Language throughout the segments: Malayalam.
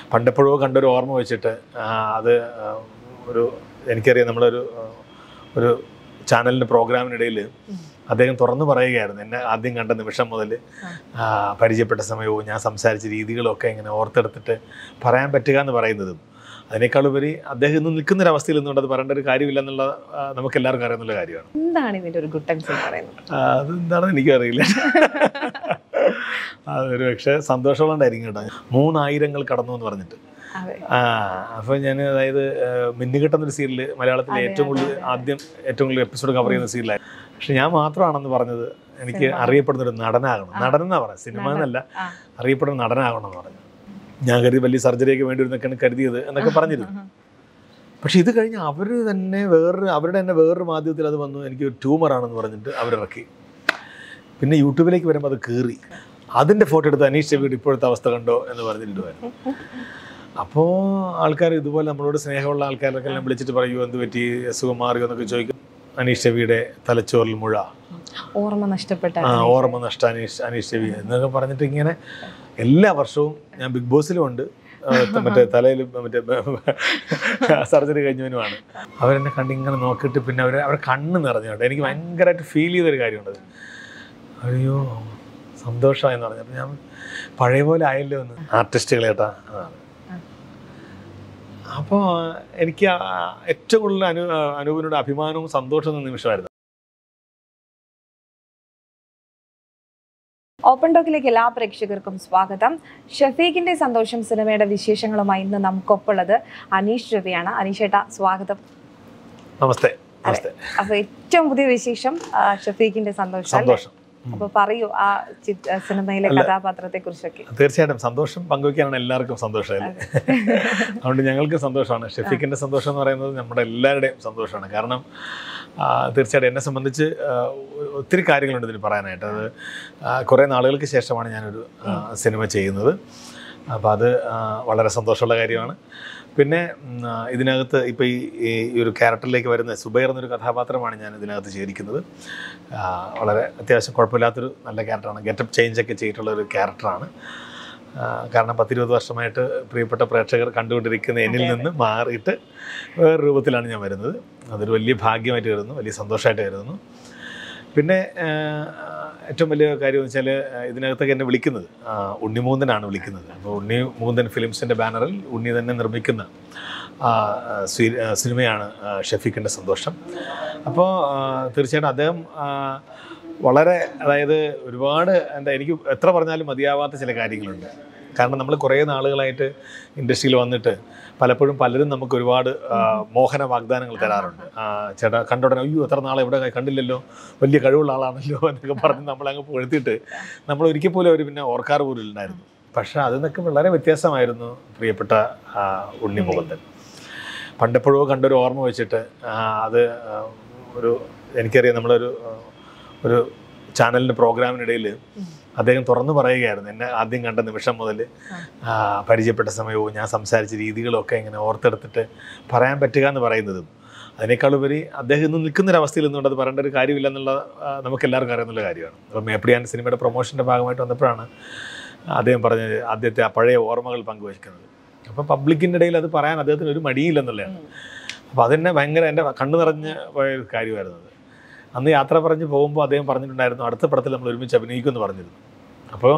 പണ്ടെപ്പോഴോ കണ്ടൊരു ഓർമ്മ വെച്ചിട്ട് ആ, അത് ആ, ഒരു എനിക്കറിയാം നമ്മളൊരു ആ, ഒരു ചാനലിൻ്റെ പ്രോഗ്രാമിനിടയിൽ അദ്ദേഹം തുറന്നു പറയുകയായിരുന്നു എന്നെ ആദ്യം കണ്ട നിമിഷം മുതൽ പരിചയപ്പെട്ട സമയവും ഞാൻ സംസാരിച്ച രീതികളും ഒക്കെ ഇങ്ങനെ ഓർത്തെടുത്തിട്ട് പറയാൻ പറ്റുക എന്ന് പറയുന്നതും അതിനേക്കാളുപരി അദ്ദേഹം ഇന്ന് നിൽക്കുന്ന ഒരു അവസ്ഥയിൽ നിന്നുകൊണ്ട് അത് പറയേണ്ട ഒരു കാര്യമില്ല എന്നുള്ള ആ, നമുക്ക് എല്ലാവർക്കും അറിയുന്നുള്ള കാര്യമാണ് എന്താണ് ഇതിന്റെ ഒരു ഗുഡ് ടൈംസ് എന്ന് പറയുന്നത് ആ, അതെന്താണെന്ന് എനിക്കും അറിയില്ല അതൊരു പക്ഷേ സന്തോഷമുണ്ടായിരിക്കും കേട്ടോ മൂന്നായിരങ്ങൾ കടന്നു എന്ന് പറഞ്ഞിട്ട് അതെ ആ അപ്പോൾ ഞാൻ അതായത് ആ, മിന്നുകെട്ടുന്ന ഒരു സീരിയൽ മലയാളത്തിലെ അതെ, ഏറ്റവും കൂടുതൽ അതെ, അതെ. ആദ്യം ഏറ്റവും കൂടുതൽ എപ്പിസോഡ് കവർ ചെയ്യുന്ന സീരിയലായിരുന്നു പക്ഷെ ഞാൻ മാത്രമാണെന്ന് പറഞ്ഞത് എനിക്ക് സിനിമ. അറിയപ്പെടുന്ന ഒരു നടനാകണം ആ. നടൻ എന്നാ പറയാം സിനിമ നടൻ. എന്നല്ല ആ. അറിയപ്പെടുന്ന നടനാകണം എന്ന് പറഞ്ഞു ഞാൻ കരുതി വലിയ സർജറിയൊക്കെ വേണ്ടി വരുന്നൊക്കെയാണ് കരുതിയത് എന്നൊക്കെ പറഞ്ഞിരുന്നു പക്ഷെ ഇത് കഴിഞ്ഞ് അവർ തന്നെ വേറൊരു അവരുടെ തന്നെ വേറൊരു മാധ്യമത്തിൽ അത് വന്നു എനിക്ക് ഒരു ട്യൂമറാണെന്ന് പറഞ്ഞിട്ട് അവരിറക്കി പിന്നെ യൂട്യൂബിലേക്ക് വരുമ്പോൾ അത് കീറി അതിൻ്റെ ഫോട്ടോ എടുത്ത് അനീഷ് ചെവിയുടെ ഇപ്പോഴത്തെ അവസ്ഥ കണ്ടോ എന്ന് പറഞ്ഞിട്ടുമായിരുന്നു അപ്പോൾ ആൾക്കാർ ഇതുപോലെ നമ്മളോട് സ്നേഹമുള്ള ആൾക്കാരൊക്കെ എല്ലാം വിളിച്ചിട്ട് പറയൂ എന്ത് പറ്റി അസുഖം മാറിയോ എന്നൊക്കെ ചോദിക്കും അനീഷ് ചെവിയുടെ തലച്ചോറിൽ മുഴ ഓർമ്മ നഷ്ടപ്പെട്ട ആ ഓർമ്മ നഷ്ട അനീഷ് അനീഷ് ചെവി എന്നൊക്കെ പറഞ്ഞിട്ട് ഇങ്ങനെ എല്ലാ വർഷവും ഞാൻ ബിഗ് ബോസിലും ഉണ്ട് ആ, ത- മറ്റേ തലയിൽ മറ്റേ സർജറി കഴിഞ്ഞവനുമാണ് അവരെന്നെ കണ്ട് ഇങ്ങനെ നോക്കിയിട്ട് പിന്നെ അവർ അവരുടെ കണ്ണ് നിറഞ്ഞു കേട്ടോ എനിക്ക് ഭയങ്കരമായിട്ട് ഫീൽ ചെയ്തൊരു കാര്യമുണ്ട് അയ്യോ സന്തോഷമായെന്ന് പറഞ്ഞു അപ്പം ഞാൻ പഴയ പോലെ ആയല്ലോ എന്ന് ആർട്ടിസ്റ്റുകൾ കേട്ടാ അതാണ് അപ്പോൾ എനിക്ക് ആ ഏറ്റവും കൂടുതൽ അനു അനൂപിനോട് അഭിമാനവും സന്തോഷവും തോന്നിയ നിമിഷമായിരുന്നു ഓപ്പൺ ടോക്കിലേക്ക് എല്ലാ പ്രേക്ഷകർക്കും സ്വാഗതം ഷഫീഖിന്റെ സന്തോഷം സിനിമയുടെ വിശേഷങ്ങളുമായി ഇന്ന് നമുക്കൊപ്പുള്ളത് അനീഷ് രവിയാണ് അനീഷ് ഏട്ടാ സ്വാഗതം നമസ്തേ നമസ്തേ അപ്പൊ ഏറ്റവും പുതിയ വിശേഷം ആ, ഷഫീഖിന്റെ സന്തോഷം അല്ലേ? സന്തോഷം ഉം. അപ്പൊ പറയൂ ആ ചിത്- സിനിമയിലെ അല്ല. കഥാപാത്രത്തെ കുറിച്ചൊക്കെ തീർച്ചയായിട്ടും സന്തോഷം പങ്കുവയ്ക്കാനാണ് എല്ലാവർക്കും സന്തോഷമല്ലേ അതുകൊണ്ട് ഞങ്ങൾക്ക് സന്തോഷമാണ് ഷെഫീഖിൻ്റെ സന്തോഷം എന്ന് പറയുന്നത് നമ്മുടെ എല്ലാവരുടെയും സന്തോഷമാണ് കാരണം ആ, തീർച്ചയായിട്ടും എന്നെ സംബന്ധിച്ച് ആ, ഒ- ഒത്തിരി കാര്യങ്ങളുണ്ട് ഇതിന് പറയാനായിട്ട് അത് ആ, കുറേ നാളുകൾക്ക് ശേഷമാണ് ഞാനൊരു ആ, സിനിമ ചെയ്യുന്നത് അപ്പോൾ അത് ആ, വളരെ സന്തോഷമുള്ള കാര്യമാണ് പിന്നെ ഉം, ആ, ഇതിനകത്ത് ഇപ്പോൾ ഈ ഈ ഒരു ക്യാരക്ടറിലേക്ക് വരുന്ന സുബൈർ എന്നൊരു കഥാപാത്രമാണ് ഞാൻ ഇതിനകത്ത് ചെയ്തിരിക്കുന്നത് ആ, വളരെ അത്യാവശ്യം കുഴപ്പമില്ലാത്തൊരു നല്ല ക്യാരക്ടറാണ് ഗെറ്റപ്പ് ചേഞ്ച് ഒക്കെ ചെയ്തിട്ടുള്ള ഒരു ക്യാരക്ടറാണ് ആ, കാരണം പത്തിരുപത് വർഷമായിട്ട് പ്രിയപ്പെട്ട പ്രേക്ഷകർ കണ്ടുകൊണ്ടിരിക്കുന്ന എന്നിൽ അതെ, അതെ. നിന്ന് മാറിയിട്ട് വേറെ രൂപത്തിലാണ് ഞാൻ വരുന്നത് അതൊരു വലിയ ഭാഗ്യമായിട്ട് കരുതുന്നു വലിയ സന്തോഷമായിട്ട് കരുതുന്നു പിന്നെ ആ, ഏറ്റവും വലിയ കാര്യം എന്ന് വെച്ചാൽ ഇതിനകത്തൊക്കെ എന്നെ വിളിക്കുന്നത് ആ, ഉണ്ണിമൂന്തനാണ് വിളിക്കുന്നത് അപ്പോൾ ഉണ്ണി മൂന്തൻ ഫിലിംസിൻ്റെ ബാനറിൽ ഉണ്ണി തന്നെ നിർമ്മിക്കുന്ന ആ, സ്വി- ആ, സിനിമയാണ് ആ, ഷഫീഖിൻ്റെ സന്തോഷം അപ്പോൾ ആ, തീർച്ചയായിട്ടും അദ്ദേഹം ആ, വളരെ അതായത് ഒരുപാട് എന്താ എനിക്ക് എത്ര പറഞ്ഞാലും മതിയാവാത്ത ചില കാര്യങ്ങളുണ്ട് കാരണം നമ്മൾ കുറേ നാളുകളായിട്ട് ഇൻഡസ്ട്രിയിൽ വന്നിട്ട് പലപ്പോഴും പലരും നമുക്ക് ഒരുപാട് ആ, മോഹന വാഗ്ദാനങ്ങൾ തരാറുണ്ട് ആ, ചേട്ടാ കണ്ട ഉടനെ അയ്യോ എത്ര നാളെ ഇവിടെ കണ്ടില്ലല്ലോ വലിയ കഴിവുള്ള ആളാണല്ലോ എന്നൊക്കെ പറഞ്ഞ് നമ്മളങ്ങ് പുകഴ്ത്തിയിട്ട് നമ്മൾ ഒരിക്കൽ പോലും അവർ പിന്നെ ഓർക്കാറ് പോലും ഉണ്ടായിരുന്നു പക്ഷേ അതിൽ നിന്നൊക്കെ വളരെ വ്യത്യാസമായിരുന്നു പ്രിയപ്പെട്ട ആ, ഉണ്ണി മുകുന്ദൻ പണ്ടെപ്പോഴോ കണ്ടൊരു ഓർമ്മ വെച്ചിട്ട് ആ, അത് ആ, ഒരു എനിക്കറിയാം നമ്മളൊരു ആ, ഒരു ചാനലിൻ്റെ പ്രോഗ്രാമിനിടയിൽ അദ്ദേഹം തുറന്നു പറയുകയായിരുന്നു എന്നെ ആദ്യം കണ്ട നിമിഷം മുതൽ ആ, പരിചയപ്പെട്ട സമയവും ഞാൻ സംസാരിച്ച രീതികളും ഒക്കെ ഇങ്ങനെ ഓർത്തെടുത്തിട്ട് പറയാൻ പറ്റുക എന്ന് പറയുന്നതും അതിനേക്കാളുപരി അദ്ദേഹം ഇന്ന് നിൽക്കുന്ന ഒരു അവസ്ഥയിൽ നിന്നുകൊണ്ട് അത് പറയേണ്ട ഒരു കാര്യമില്ല എന്നുള്ള ആ, നമുക്ക് എല്ലാവർക്കും അറിയുന്നുള്ള കാര്യമാണ് അപ്പം മേപ്പടിയാൻ സിനിമയുടെ പ്രൊമോഷൻ്റെ ഭാഗമായിട്ട് വന്നപ്പോഴാണ് അദ്ദേഹം പറഞ്ഞത് ആദ്യത്തെ ആ പഴയ ഓർമ്മകൾ പങ്കുവയ്ക്കുന്നത് അപ്പോൾ പബ്ലിക്കിൻ്റെ ഇടയിൽ അത് പറയാൻ അദ്ദേഹത്തിന് ഒരു മടിയില്ലെന്നുള്ളതാണ് അപ്പോൾ അതെന്നെ ഭയങ്കര എൻ്റെ കണ്ണു നിറഞ്ഞ് പോയ ഒരു കാര്യമായിരുന്നു അത് അന്ന് യാത്ര പറഞ്ഞ് പോകുമ്പോൾ അദ്ദേഹം പറഞ്ഞിട്ടുണ്ടായിരുന്നു അടുത്ത പടത്തിൽ നമ്മൾ ഒരുമിച്ച് അഭിനയിക്കുമെന്ന് പറഞ്ഞിരുന്നു അപ്പോൾ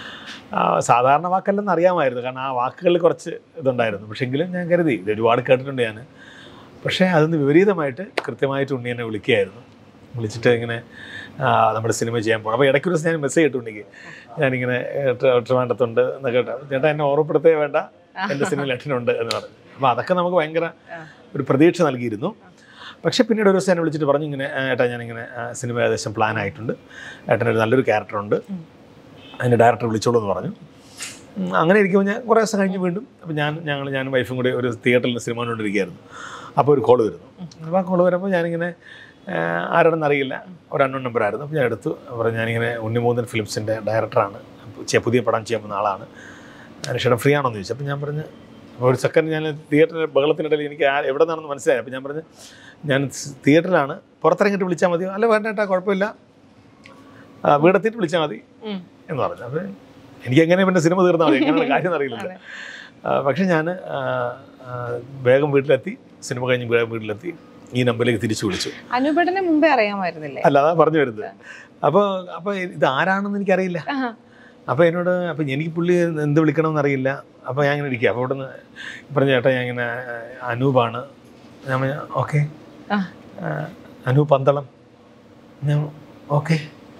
ആ, സാധാരണ വാക്കല്ലെന്ന് അറിയാമായിരുന്നു കാരണം ആ വാക്കുകളിൽ കുറച്ച് ഇതുണ്ടായിരുന്നു പക്ഷേ എങ്കിലും ഞാൻ കരുതി ഇത് ഒരുപാട് കേട്ടിട്ടുണ്ട് ഞാൻ പക്ഷേ അതിന് വിപരീതമായിട്ട് കൃത്യമായിട്ട് ഉണ്ണി എന്നെ വിളിക്കുകയായിരുന്നു വിളിച്ചിട്ട് ഇങ്ങനെ ആ, നമ്മുടെ സിനിമ ചെയ്യാൻ പോകണം അപ്പോൾ ഇടയ്ക്കൊരു ദിവസം ഞാൻ മെസ്സേജ് ഇട്ടു ഉണ്ണിക്ക് ഞാനിങ്ങനെ ഏ, ട്ര- ട്രിവാൻഡ്രത്തുണ്ട് എന്നൊക്കെ കേട്ടോ ചേട്ടാ എന്നെ ഓർമ്മപ്പെടുത്തേ വേണ്ട എൻ്റെ സിനിമയിൽ ഏട്ടനുണ്ട് എന്ന് പറഞ്ഞു അപ്പോൾ അതൊക്കെ നമുക്ക് ഭയങ്കര ഒരു പ്രതീക്ഷ നൽകിയിരുന്നു പക്ഷേ പിന്നീട് ഒരു ദിവസം എന്നെ വിളിച്ചിട്ട് പറഞ്ഞു ഇങ്ങനെ "ആ, ഏട്ടാ ഞാനിങ്ങനെ ആ, സിനിമ ഏകദേശം പ്ലാൻ ആയിട്ടുണ്ട് ഏട്ടനൊരു നല്ലൊരു ക്യാരക്ടറുണ്ട് ഉം. അതിൻ്റെ ഡയറക്ടർ വിളിച്ചോളൂ എന്ന് പറഞ്ഞു ഉം, അങ്ങനെ ഇരിക്കുമ്പോൾ ഞാൻ കുറേ ദിവസം കഴിഞ്ഞ് വീണ്ടും അപ്പോൾ ഞാൻ ഞങ്ങൾ ഞാനും വൈഫും കൂടി ഒരു തിയേറ്ററിൽ സിനിമ കണ്ടുകൊണ്ടിരിക്കുകയായിരുന്നു അപ്പോൾ ഒരു കോൾ വരുന്നു അപ്പോൾ ആ കോൾ വരുമ്പോൾ ഞാനിങ്ങനെ ആ, ആരാണെന്ന് അറിയില്ല ഒരു അണ്ണൻ നമ്പറായിരുന്നു അപ്പോൾ ഞാൻ എടുത്തു പറഞ്ഞു ഞാനിങ്ങനെ ഉണ്ണിമൂന്നൻ ഫിലിംസിൻ്റെ ഡയറക്ടറാണ് അപ്പോൾ ചെ- പുതിയ പടം ചെയ്യാൻ പോകുന്ന ആളാണ് അനുഷേടം ഫ്രീ ആണോ എന്ന് ചോദിച്ചു അപ്പോൾ ഞാൻ പറഞ്ഞു അപ്പോൾ ഒരു സെക്കൻഡ് ഞാൻ തിയേറ്ററിൽ ബഹളത്തിനിടയിൽ എനിക്ക് ആ എവിടെ നിന്നാണെന്ന് മനസ്സിലായി അപ്പോൾ ഞാൻ പറഞ്ഞു ഞാൻ സ് തിയേറ്ററിലാണ് പുറത്തിറങ്ങിയിട്ട് വിളിച്ചാൽ മതിയോ അല്ല വേണ്ട ഏട്ടാ കുഴപ്പമില്ല ആ, വീടെത്തിയിട്ട് വിളിച്ചാൽ മതി ഉം. എന്ന് പറഞ്ഞു അപ്പോൾ എനിക്ക് എങ്ങനെ പിന്നെ സിനിമ തീർന്നാൽ മതി എങ്ങനെയാണ് കാര്യം അറിയില്ല അതെ. ആ, പക്ഷെ ഞാൻ വേഗം വീട്ടിലെത്തി സിനിമ കഴിഞ്ഞ് വേഗം വീട്ടിലെത്തി ഈ നമ്പറിലേക്ക് തിരിച്ചു വിളിച്ചു അനുപേട്ടനെ മുമ്പേ അറിയാമായിരുന്നില്ലേ അല്ല അതാ പറഞ്ഞു വരുന്നത് അപ്പോൾ അപ്പോൾ ഇത് ആരാണെന്ന് എനിക്കറിയില്ല ആഹാ. അപ്പോൾ എന്നോട് അപ്പോൾ എനിക്ക് പുള്ളി എന്ത് വിളിക്കണമെന്ന് അറിയില്ല അപ്പോൾ ഞാൻ ഇങ്ങനെ ഇരിക്കുക അപ്പോൾ ഇവിടെ നിന്ന് പറഞ്ഞ ചേട്ടാ ഞാൻ ഇങ്ങനെ ആ, അനൂപാണ് ഞാൻ ഓക്കെ ആ. അനൂപ് പന്തളം ഞാൻ ഓക്കെ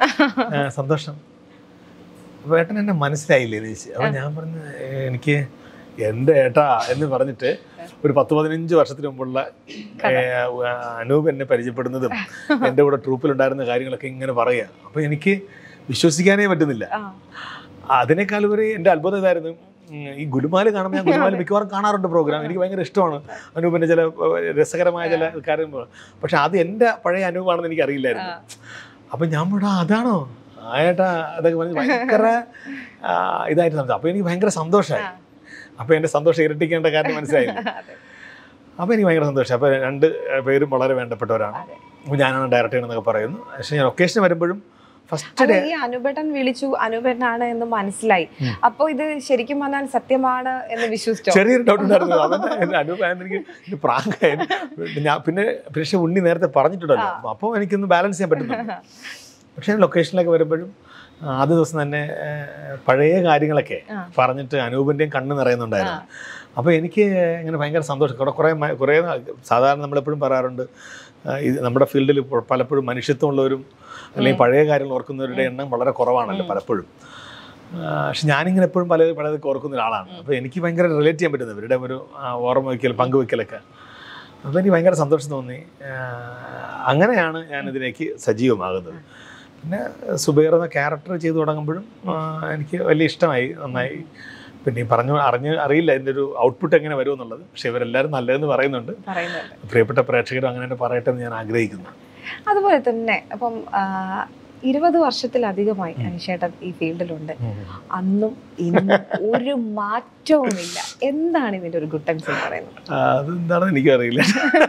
സന്തോഷം അപ്പോൾ ഏട്ടൻ എന്നെ മനസ്സിലായില്ലേ എന്ന് ചോദിച്ചു അപ്പോൾ ഞാൻ പറഞ്ഞു "ഏ, എനിക്ക് എൻ്റെ ഏട്ടാ എന്ന് പറഞ്ഞിട്ട് ഒരു പത്ത് പതിനഞ്ച് വർഷത്തിന് മുമ്പുള്ള ഏ, അനൂപ് എന്നെ പരിചയപ്പെടുന്നതും എൻ്റെ കൂടെ ട്രൂപ്പിലുണ്ടായിരുന്ന കാര്യങ്ങളൊക്കെ ഇങ്ങനെ പറയുക അപ്പോൾ എനിക്ക് വിശ്വസിക്കാനേ പറ്റുന്നില്ല ആ. അതിനേക്കാൾ ഉപരി എൻ്റെ അത്ഭുതം ഇതായിരുന്നു ഉം, ഈ ഗുലുമാല് കാണുമ്പോൾ ഞാൻ ഗുലുമാല് മിക്കവാറും കാണാറുണ്ട് പ്രോഗ്രാം എനിക്ക് ഭയങ്കര ഇഷ്ടമാണ് അനൂപിൻ്റെ ചില ഏഹ്, രസകരമായ ചില കാര്യങ്ങൾ പക്ഷെ അത് എൻ്റെ പഴയ അനൂപാണെന്ന് എനിക്ക് അറിയില്ലായിരുന്നു അപ്പം ഞാൻ ഇവിടെ അതാണോ ആയേട്ടാ അതൊക്കെ പറഞ്ഞ് ഭയങ്കര ആ, ഇതായിട്ട് നടന്നു അപ്പോൾ എനിക്ക് ഭയങ്കര സന്തോഷമായി അപ്പോൾ എൻ്റെ സന്തോഷം ഇരട്ടിക്കേണ്ട കാര്യം മനസ്സിലായില്ല അതെ. അപ്പോൾ എനിക്ക് ഭയങ്കര സന്തോഷം അപ്പോൾ രണ്ട് പേരും വളരെ വേണ്ടപ്പെട്ടവരാണ് അതെ. അപ്പോൾ ഞാനാണ് ഡയറക്റ്റ് ചെയ്യണമെന്നൊക്കെ പറയുന്നു പക്ഷേ ഞാൻ ഒക്കേഷൻ വരുമ്പോഴും ഫസ്റ്റ് അല്ല, ഡേ ഈ അനുപേട്ടൻ വിളിച്ചു അനുപേട്ടനാണ് എന്ന് മനസ്സിലായി ഉം. അപ്പൊ ഇത് ശരിക്കും പറഞ്ഞാൽ സത്യമാണ് എന്ന് വിശ്വസിച്ചോ ചെറിയൊരു ഡൗട്ട് ഉണ്ടായിരുന്നു അവൻ്റെ എൻ്റെ അനൂപായെന്ന് എനിക്ക് ഇത് പ്രാങ്കായി ഞാൻ പിന്നെ പക്ഷേ ഉണ്ണി നേരത്തെ പറഞ്ഞിട്ടുണ്ടല്ലോ അപ്പോൾ എനിക്കൊന്ന് ബാലൻസ് ചെയ്യാൻ പറ്റുന്നുണ്ട് പക്ഷേ ലൊക്കേഷനിലൊക്കെ വരുമ്പോഴും ആ, ആദ്യ ദിവസം തന്നെ ഏഹ്, പഴയ കാര്യങ്ങളൊക്കെ ആ. പറഞ്ഞിട്ട് അനൂപിൻ്റെയും കണ്ണ് നിറയുന്നുണ്ടായിരുന്നു അപ്പോൾ എനിക്ക് ഇങ്ങനെ ഭയങ്കര സന്തോഷം കുറേ കുറേ മ- കുറേ നാ- സാധാരണ നമ്മളെപ്പോഴും പറയാറുണ്ട് ആ, ഇത് നമ്മുടെ ഫീൽഡിൽ പലപ്പോഴും മനുഷ്യത്വമുള്ളവരും അല്ലെങ്കിൽ പഴയ കാര്യങ്ങൾ ഓർക്കുന്നവരുടെ എണ്ണം വളരെ കുറവാണല്ലോ പലപ്പോഴും ആ, പക്ഷെ ഞാനിങ്ങനെ എപ്പോഴും പല പലതൊക്കെ ഓർക്കുന്ന ഒരാളാണ് അപ്പോൾ എനിക്ക് ഭയങ്കര റിലേറ്റ് ചെയ്യാൻ പറ്റുന്നത് ഇവരുടെ ഒരു ആ, ഓർമ്മ വയ്ക്കൽ പങ്കുവയ്ക്കലൊക്കെ അപ്പോൾ എനിക്ക് ഭയങ്കര സന്തോഷം തോന്നി ആ, അങ്ങനെയാണ് ഞാൻ ഇതിലേക്ക് സജീവമാകുന്നത് പിന്നെ സുബൈർ എന്ന ക്യാരക്ടർ ചെയ്തു തുടങ്ങുമ്പോഴും ആ, എനിക്ക് വലിയ ഇഷ്ടമായി നന്നായി പിന്നെ ഈ പറഞ്ഞു അറിഞ്ഞ് അറിയില്ല ഇതിൻ്റെ ഒരു ഔട്ട്പുട്ട് എങ്ങനെ വരുമെന്നുള്ളത് പക്ഷെ ഇവരെല്ലാവരും നല്ലതെന്ന് പറയുന്നുണ്ട് പറയുന്നുണ്ട് പ്രിയപ്പെട്ട പ്രേക്ഷകരും അങ്ങനെ തന്നെ പറയട്ടെ എന്ന് ഞാൻ ആഗ്രഹിക്കുന്നു അതുപോലെ തന്നെ അപ്പം ആ, ഇരുപത് വർഷത്തിലധികമായി അനിഷേട്ടൻ ഈ ഫീൽഡിലുണ്ട് അന്നും ഇന്നും ഒരു മാറ്റവുമില്ല എന്താണ് ഇതിന്റെ ഒരു ഗുഡ് ടൈംസ് എന്ന് പറയുന്നത് ആ, അതെന്താണെന്ന് എനിക്കറിയില്ല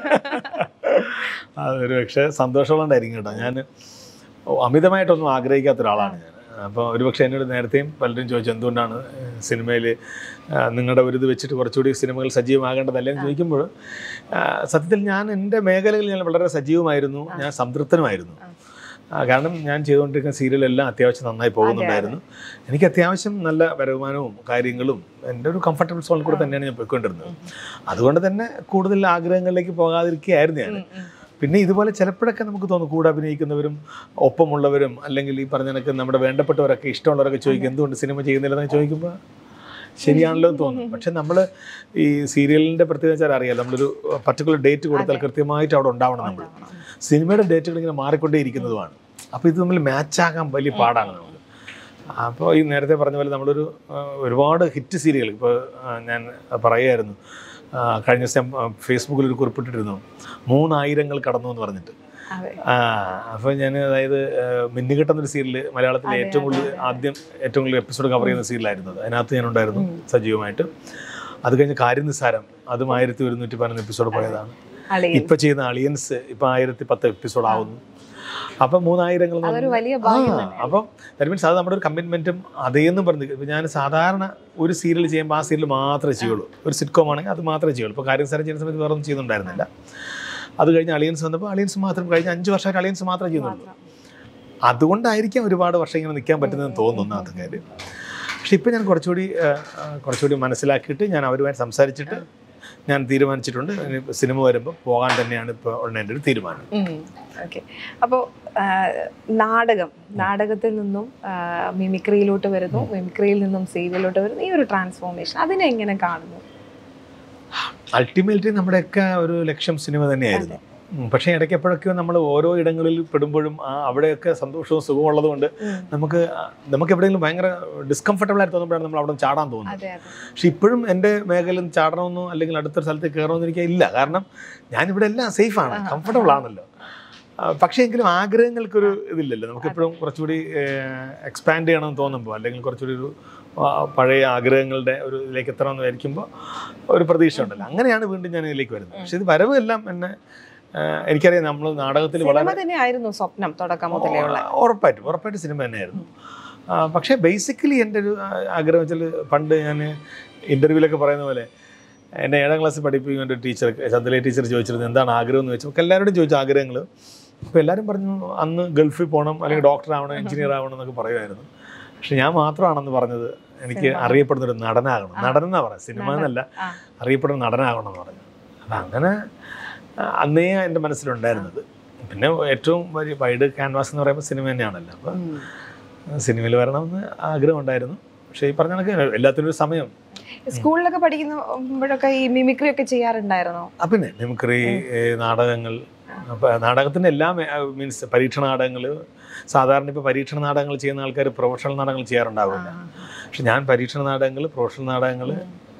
അതൊരു പക്ഷേ സന്തോഷമുള്ളതായിരിക്കും കേട്ടോ ഞാൻ അമിതമായിട്ടൊന്നും ആഗ്രഹിക്കാത്ത ഒരാളാണ് ഞാൻ അപ്പോൾ ഒരുപക്ഷെ എന്നോട് നേരത്തെയും പലരും ചോദിച്ചു എന്തുകൊണ്ടാണ് സിനിമയിൽ നിങ്ങളുടെ ഒരു ഇത് വെച്ചിട്ട് കുറച്ചുകൂടി സിനിമകൾ സജീവമാകേണ്ടതല്ലേ എന്ന് ചോദിക്കുമ്പോൾ ആ, സത്യത്തിൽ ഞാൻ എൻ്റെ മേഖലകളിൽ ഞാൻ വളരെ സജീവമായിരുന്നു ഞാൻ സംതൃപ്തനുമായിരുന്നു ആ, കാരണം ഞാൻ ചെയ്തുകൊണ്ടിരിക്കുന്ന സീരിയലെല്ലാം അത്യാവശ്യം നന്നായി പോകുന്നുണ്ടായിരുന്നു എനിക്ക് അത്യാവശ്യം നല്ല വരുമാനവും കാര്യങ്ങളും എൻ്റെ ഒരു കംഫർട്ടബിൾ സോണിൽ കൂടെ തന്നെയാണ് ഞാൻ പോയിക്കൊണ്ടിരുന്നത് അതുകൊണ്ട് തന്നെ കൂടുതൽ ആഗ്രഹങ്ങളിലേക്ക് പോകാതിരിക്കുകയായിരുന്നു ഞാൻ പിന്നെ ഇതുപോലെ ചിലപ്പോഴൊക്കെ നമുക്ക് തോന്നും കൂടെ അഭിനയിക്കുന്നവരും ഒപ്പമുള്ളവരും അല്ലെങ്കിൽ ഈ പറഞ്ഞ കണക്ക് നമ്മുടെ വേണ്ടപ്പെട്ടവരൊക്കെ ഇഷ്ടമുള്ളവരൊക്കെ ചോദിക്കും എന്തുകൊണ്ട് സിനിമ ചെയ്യുന്നില്ലെന്ന് ചോദിക്കുമ്പോൾ ശരിയാണല്ലോ എന്ന് തോന്നും പക്ഷെ നമ്മൾ ഈ സീരിയലിൻ്റെ പ്രത്യേകത വെച്ചാൽ അറിയാം നമ്മളൊരു പർട്ടിക്കുലർ ഡേറ്റ് കൊടുത്താൽ കൃത്യമായിട്ട് അവിടെ ഉണ്ടാവണം നമ്മൾ സിനിമയുടെ ഡേറ്റുകൾ ഇങ്ങനെ മാറിക്കൊണ്ടേ ഇരിക്കുന്നതുമാണ് അപ്പോൾ ഇത് തമ്മിൽ മാച്ചാകാൻ വലിയ പാടാണ് നമുക്ക് അപ്പോൾ ഈ നേരത്തെ പറഞ്ഞ പോലെ നമ്മളൊരു ആ, ഒരുപാട് ഹിറ്റ് സീരിയൽ ഇപ്പോൾ ഞാൻ പറയുമായിരുന്നു ആ, കഴിഞ്ഞ ദിവസം ആ, ഫേസ്ബുക്കിൽ ഒരു കുറിപ്പിട്ടിരുന്നു മൂന്നായിരങ്ങൾ കടന്നു എന്ന് പറഞ്ഞിട്ട് അതെ ആ അപ്പോൾ ഞാൻ അതായത് ആ, മിന്നുകെട്ട് എന്നൊരു സീരിയൽ മലയാളത്തിലെ ഏറ്റവും കൂടുതൽ ആദ്യം ഏറ്റവും കൂടുതൽ എപ്പിസോഡ് കവർ ചെയ്യുന്ന സീരിയലായിരുന്നു അത് അതിനകത്ത് ഞാൻ ഉണ്ടായിരുന്നു സജീവമായിട്ട് അത് കഴിഞ്ഞ് കാര്യം നിസ്സാരം അതും ആയിരത്തി ഒരുന്നൂറ്റി പതിനൊന്ന് എപ്പിസോഡ് പോയതാണ് അളിയൻ ഇപ്പൊ ചെയ്യുന്ന അളിയൻസ് ഇപ്പൊ ആയിരത്തി പത്ത് എപ്പിസോഡ് ആവുന്നു അപ്പൊ മൂന്നായിരങ്ങൾ എന്ന് അതൊരു പറഞ്ഞാൽ- വലിയ ഭാഗ്യം ആ, അപ്പം ദാറ്റ് മീൻസ് അത് നമ്മുടെ ഒരു കമ്മിറ്റ്മെന്റും അതേന്നും പറഞ്ഞ് ഇപ്പൊ ഞാൻ സാധാരണ ഒരു സീരിയൽ ചെയ്യുമ്പോൾ ആ സീരിയൽ മാത്രമേ ചെയ്യുള്ളൂ ഒരു സിറ്റ്കോം ആണെങ്കിൽ അത് മാത്രമേ ചെയ്യുള്ളൂ ഇപ്പോൾ കാര്യം സാരം ചെയ്യുന്ന സമയത്ത് വേറെ ഒന്നും ചെയ്യുന്നുണ്ടായിരുന്നില്ല അത് കഴിഞ്ഞ് അളിയൻസ് വന്നപ്പോൾ അളിയൻസ് മാത്രം കഴിഞ്ഞ അഞ്ച് വർഷമായിട്ട് അളിയൻസ് മാത്രമേ ചെയ്യുന്നുള്ളൂ അതുകൊണ്ടായിരിക്കാം ഒരുപാട് വർഷം ഇങ്ങനെ നിൽക്കാൻ പറ്റുന്നതെന്ന് തോന്നുന്നു ഒന്നാമത്തെ കാര്യം പക്ഷെ ഇപ്പം ഞാൻ കുറച്ചുകൂടി ആ, ആ, കുറച്ചുകൂടി മനസ്സിലാക്കിയിട്ട് ഞാൻ അവരുമായി സംസാരിച്ചിട്ട് ഞാൻ തീരുമാനിച്ചിട്ടുണ്ട് ഇനി സിനിമ വരുമ്പോൾ പോകാൻ തന്നെയാണ് ഇപ്പോൾ ഉടനെ എൻ്റെ ഒരു തീരുമാനം ഓക്കെ അപ്പോൾ നാടകം നാടകത്തിൽ നിന്നും ആ, മിമിക്രിയിലോട്ട് വരുന്നു മിമിക്രിയിൽ നിന്നും സീരിയലിലോട്ട് വരുന്നു ഈ ഒരു ട്രാൻസ്ഫോർമേഷൻ അതിനെ എങ്ങനെ കാണുന്നു അൾട്ടിമേറ്റ്ലി നമ്മുടെയൊക്കെ ഒരു ലക്ഷ്യം സിനിമ തന്നെയായിരുന്നു ഉം, പക്ഷേ ഇടയ്ക്ക് എപ്പോഴൊക്കെയോ നമ്മൾ ഓരോ ഇടങ്ങളിൽ പെടുമ്പോഴും ആ അവിടെയൊക്കെ സന്തോഷവും സുഖവും ഉള്ളതുകൊണ്ട് ഉം. നമുക്ക് ആ, നമുക്ക് എവിടെയെങ്കിലും ഭയങ്കര ഡിസ്കംഫർട്ടബിൾ ആയിട്ട് തോന്നുമ്പോഴാണ് നമ്മൾ അവിടെ നിന്ന് ചാടാൻ തോന്നുന്നത് അതെ അതെ പക്ഷെ ഇപ്പോഴും എൻ്റെ മേഖലയിൽ നിന്ന് ചാടണമെന്നോ അല്ലെങ്കിൽ അടുത്തൊരു സ്ഥലത്ത് കയറണമെന്ന് എനിക്ക് ഇല്ല കാരണം ഞാനിവിടെ എല്ലാം സേഫാണ് കംഫർട്ടബിൾ ആണല്ലോ ആ, പക്ഷേ എങ്കിലും ആഗ്രഹങ്ങൾക്കൊരു ഇതില്ലല്ലോ നമുക്കെപ്പോഴും കുറച്ചുകൂടി എക്സ്പാൻഡ് ചെയ്യണമെന്ന് തോന്നുമ്പോൾ അല്ലെങ്കിൽ കുറച്ചുകൂടി ഒരു ആ, പഴയ ആഗ്രഹങ്ങളുടെ ഒരു ഇതിലേക്ക് എത്തണമെന്ന് വിചാരിക്കുമ്പോൾ ഒരു പ്രതീക്ഷ ഉണ്ടല്ലോ അങ്ങനെയാണ് വീണ്ടും ഞാൻ ഇതിലേക്ക് വരുന്നത് പക്ഷെ ഇത് വരവ് എല്ലാം എന്നെ ആ, എനിക്കറിയാം നമ്മൾ നാടകത്തിൽ വളരെ സിനിമ തന്നെയായിരുന്നു സ്വപ്നം തുടക്കം മുതലേ ഉള്ള ഉറപ്പായിട്ടും ഉറപ്പായിട്ടും സിനിമ തന്നെയായിരുന്നു ആ, പക്ഷേ ബേസിക്കലി എൻ്റെ ഒരു ആ, ആഗ്രഹം വെച്ചാൽ പണ്ട് ഞാൻ ഇൻ്റർവ്യൂവിലൊക്കെ പറയുന്ന പോലെ എന്നെ ഏഴാം ക്ലാസ്സിൽ പഠിപ്പിക്കുന്ന ഒരു ടീച്ചർ ചന്ദ്രലേ ടീച്ചർ ചോദിച്ചിരുന്നു എന്താണ് ആഗ്രഹം എന്ന് വെച്ചാൽ എല്ലാവരോടും ചോദിച്ചു ആഗ്രഹങ്ങൾ അപ്പോൾ എല്ലാവരും പറഞ്ഞു അന്ന് ഗൾഫിൽ പോകണം അല്ലെങ്കിൽ ഡോക്ടർ ആവണം എഞ്ചിനീയർ ആവണം എന്നൊക്കെ പറയുമായിരുന്നു പക്ഷെ ഞാൻ മാത്രമാണെന്ന് പറഞ്ഞത് എനിക്ക് സിനിമ. അറിയപ്പെടുന്ന ഒരു നടനാകണം ആ. നടൻ എന്നാ പറയുന്നത് സിനിമ നടൻ. എന്നല്ല ആ. അറിയപ്പെടുന്ന നടനാകണം എന്ന് പറഞ്ഞു അപ്പം അങ്ങനെ ആ, അന്നേ എൻ്റെ മനസ്സിലുണ്ടായിരുന്നത് പിന്നെ ഏറ്റവും വലിയ വൈഡ് ക്യാൻവാസ് എന്ന് പറയുമ്പോൾ സിനിമ തന്നെയാണല്ലോ അപ്പം ഉം. സിനിമയിൽ വരണമെന്ന് ആഗ്രഹം ഉണ്ടായിരുന്നു പക്ഷേ ഈ പറഞ്ഞ കണക്ക് എല്ലാത്തിനും ഒരു സമയം സ്കൂളിലൊക്കെ പഠിക്കുമ്പോഴൊക്കെ ഈ മിമിക്രി ഒക്കെ ചെയ്യാറുണ്ടായിരുന്നോ ആ, പിന്നെ മിമിക്രി നാടകങ്ങൾ അപ്പോൾ നാടകത്തിൻ്റെ എല്ലാ മീൻസ് പരീക്ഷണ നാടകങ്ങൾ സാധാരണ ഇപ്പോൾ പരീക്ഷണ നാടകങ്ങൾ ചെയ്യുന്ന ആൾക്കാർ പ്രൊഫഷണൽ നാടകങ്ങൾ ചെയ്യാറുണ്ടാവില്ല പക്ഷെ ഞാൻ പരീക്ഷണ നാടകങ്ങൾ പ്രൊഫഷണൽ നാടകങ്ങൾ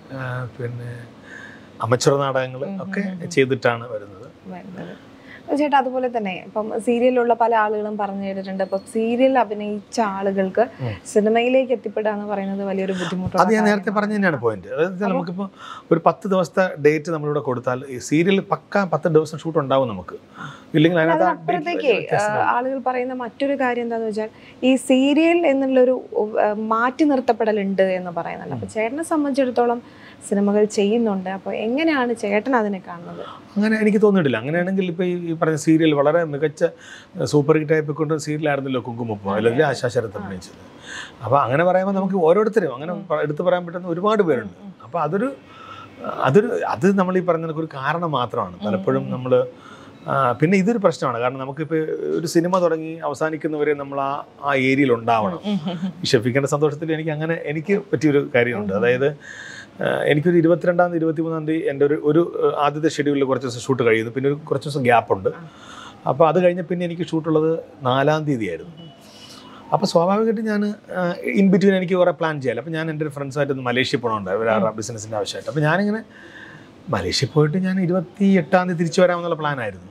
പിന്നെ അമച്ചുറ നാടകങ്ങൾ ഒക്കെ ചെയ്തിട്ടാണ് വരുന്നത് വരുന്നത് ചേട്ടാ അതുപോലെ തന്നെ ഇപ്പം സീരിയലിലുള്ള പല ആളുകളും പറഞ്ഞു കേട്ടിട്ടുണ്ട് ഇപ്പം സീരിയൽ അഭിനയിച്ച ആളുകൾക്ക് ഉം. സിനിമയിലേക്ക് എത്തിപ്പെടുക എന്ന് പറയുന്നത് വലിയൊരു ബുദ്ധിമുട്ടുള്ള അത് ഞാൻ നേരത്തെ കാര്യമാണ്. പറഞ്ഞ തന്നെയാണ് പോയിന്റ് അതായത് നമുക്കിപ്പോൾ ഒരു പത്ത് ദിവസത്തെ ഡേറ്റ് നമ്മളിവിടെ കൊടുത്താൽ ഈ സീരിയൽ പക്ക പത്ത് ദിവസം ഷൂട്ട് ഉണ്ടാവും നമുക്ക് ഇല്ലെങ്കിൽ അതിനകത്ത് ആ date അതിനപ്പുറത്തേക്ക് വ്യത്യാസം ഉണ്ടാവും. ആളുകൾ പറയുന്ന മറ്റൊരു കാര്യം എന്താന്ന് വെച്ചാൽ ഈ സീരിയൽ എന്നുള്ളൊരു ആ, മാറ്റി നിർത്തപ്പെടലുണ്ട് എന്ന് പറയുന്നുണ്ട് അപ്പൊ ചേട്ടനെ സംബന്ധിച്ചിടത്തോളം സിനിമകൾ ചെയ്യുന്നുണ്ട് അപ്പൊ എങ്ങനെയാണ് ചേട്ടൻ അതിനെ കാണുന്നത് അങ്ങനെ എനിക്ക് തോന്നിയിട്ടില്ല അങ്ങനെയാണെങ്കിൽ ഇപ്പോൾ ഈ ഈ പറഞ്ഞ സീരിയൽ വളരെ മികച്ച സൂപ്പർ ഹിറ്റ് ആയി കൊണ്ട് സീരിയലായിരുന്നല്ലോ കുങ്കുമപ്പം അല്ലെങ്കിൽ ആശാശരത്ത് അഭിനയിച്ചത് അപ്പോൾ അങ്ങനെ പറയുമ്പോൾ നമുക്ക് ഓരോരുത്തരും അങ്ങനെ പ- എടുത്തു പറയാൻ പറ്റുന്ന ഒരുപാട് പേരുണ്ട് അപ്പോൾ അതൊരു അതൊരു അത് നമ്മൾ ഈ പറഞ്ഞ കണക്ക് ഒരു കാരണം മാത്രമാണ് പലപ്പോഴും നമ്മൾ പിന്നെ ഇതൊരു പ്രശ്നമാണ് കാരണം നമുക്കിപ്പോൾ ഒരു സിനിമ തുടങ്ങി അവസാനിക്കുന്നവരെ നമ്മൾ ആ ആ ഏരിയയിൽ ഉണ്ടാവണം ഈ ഷെഫിക്കേണ്ട സന്തോഷത്തിൽ എനിക്ക് അങ്ങനെ എനിക്ക് പറ്റിയൊരു കാര്യമുണ്ട് അതായത് ആ, എനിക്കൊരു ഇരുപത്തിരണ്ടാം തീയതി ഇരുപത്തിമൂന്നാം തീയതി എൻ്റെ ഒരു ഒരു ആ, ആദ്യത്തെ ഷെഡ്യൂളിൽ കുറച്ച് ദിവസം ഷൂട്ട് കഴിയുന്നു പിന്നെ ഒരു കുറച്ച് ദിവസം ഗ്യാപ്പുണ്ട് അപ്പോൾ അത് കഴിഞ്ഞ് പിന്നെ എനിക്ക് ഷൂട്ടുള്ളത് നാലാം തീയതി ആയിരുന്നു അപ്പോൾ സ്വാഭാവികമായിട്ടും ഞാൻ ഇൻ ബിറ്റ്വീൻ എനിക്ക് കുറേ പ്ലാൻ ചെയ്യാമല്ലോ അപ്പോൾ ഞാൻ എൻ്റെ ഒരു ഫ്രണ്ട്സായിട്ട് ഒന്ന് മലേഷ്യയിൽ പോകണമുണ്ട് ഒരു ബിസിനസ്സിൻ്റെ ആവശ്യമായിട്ട് അപ്പോൾ ഞാനിങ്ങനെ മലേഷ്യയിൽ പോയിട്ട് ഞാൻ ഇരുപത്തി എട്ടാം തീയതി തിരിച്ചു വരാമെന്നുള്ള പ്ലാനായിരുന്നു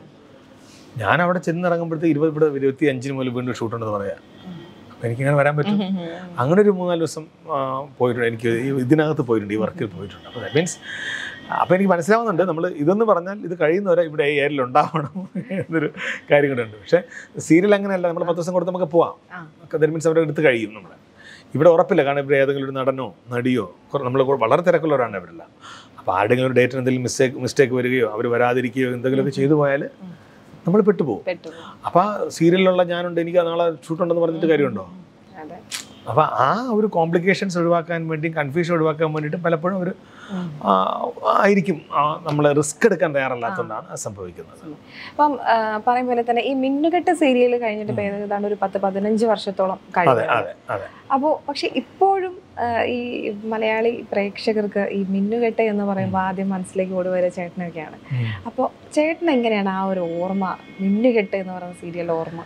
ഞാൻ അവിടെ ചെന്നിറങ്ങുമ്പോഴത്തേക്ക് ഇരുപത് ഇവിടെ ഇരുപത്തി അഞ്ചിന് മുതൽ വീണ്ടും ഷൂട്ടുണ്ടെന്ന് പറയാം അപ്പോൾ എനിക്കിങ്ങനെ വരാൻ പറ്റും അങ്ങനെ ഒരു മൂന്നാല് ദിവസം ആ, പോയിട്ടുണ്ട് എനിക്ക് ഈ ഇതിനകത്ത് പോയിട്ടുണ്ട് ഈ വർക്കിൽ പോയിട്ടുണ്ട് അപ്പോൾ ദാറ്റ് മീൻസ് അപ്പോൾ എനിക്ക് മനസ്സിലാവുന്നുണ്ട് നമ്മൾ ഇതെന്ന് പറഞ്ഞാൽ ഇത് കഴിയുന്നവരെ ഇവിടെ ഈ ഏരിയയിൽ ഉണ്ടാവണം എന്നൊരു കാര്യം കൂടെ ഉണ്ട് പക്ഷേ സീരിയൽ അങ്ങനെയല്ല നമ്മൾ പത്ത് ദിവസം കൊടുത്ത് നമുക്ക് പോവാം ആ. ദാറ്റ് മീൻസ് അവിടെ എടുത്ത് കഴിയും നമ്മൾ ഇവിടെ ഉറപ്പില്ല കാരണം ഇവിടെ ഏതെങ്കിലും ഒരു നടനോ നടിയോ നമ്മൾ വളരെ തിരക്കുള്ളവരാണ് ഇവരെല്ലാം അപ്പോൾ ആരുടെങ്കിലും ഒരു ഡേറ്റിന് എന്തെങ്കിലും മിസ്റ്റേക്ക് മിസ്റ്റേക്ക് വരികയോ അവർ വരാതിരിക്കുകയോ എന്തെങ്കിലുമൊക്കെ ചെയ്തു പോയാൽ നമ്മൾ പെട്ടുപോകും പെട്ടു അപ്പോൾ ആ സീരിയലിലുള്ള ഞാനുണ്ട് എനിക്ക് നാളെ ഷൂട്ടുണ്ടെന്ന് പറഞ്ഞിട്ട് കാര്യമുണ്ടോ അതെ അപ്പോൾ ആ ഒരു കോംപ്ലിക്കേഷൻസ് ഒഴിവാക്കാൻ വേണ്ടി കൺഫ്യൂഷൻ ഒഴിവാക്കാൻ വേണ്ടിയിട്ട് പലപ്പോഴും അവർ ആയിരിക്കും നമ്മൾ റിസ്ക് എടുക്കാൻ തയ്യാറല്ലാത്തതുകൊണ്ടാണ് അത് സംഭവിക്കുന്നത് അപ്പം ആ, പറയും പോലെ തന്നെ ഈ മിന്നുകെട്ട് സീരിയൽ കഴിഞ്ഞിട്ട് ഇപ്പൊ ഏതാണ്ട് ഒരു പത്ത് പതിനഞ്ച് വർഷത്തോളം അതെ കഴിഞ്ഞു അതെ അതെ അപ്പോൾ പക്ഷെ ഇപ്പോഴും ആ, ഈ മലയാളി പ്രേക്ഷകർക്ക് ഈ മിന്നുകെട്ട് എന്ന് പറയുമ്പോൾ ആദ്യം മനസ്സിലേക്ക് ഓടുവരെ ചേട്ടനൊക്കെയാണ് അപ്പോൾ ചേട്ടൻ എങ്ങനെയാണ് ആ ഒരു ഓർമ്മ മിന്നുകെട്ട് എന്ന് പറയുന്ന സീരിയൽ ഓർമ്മ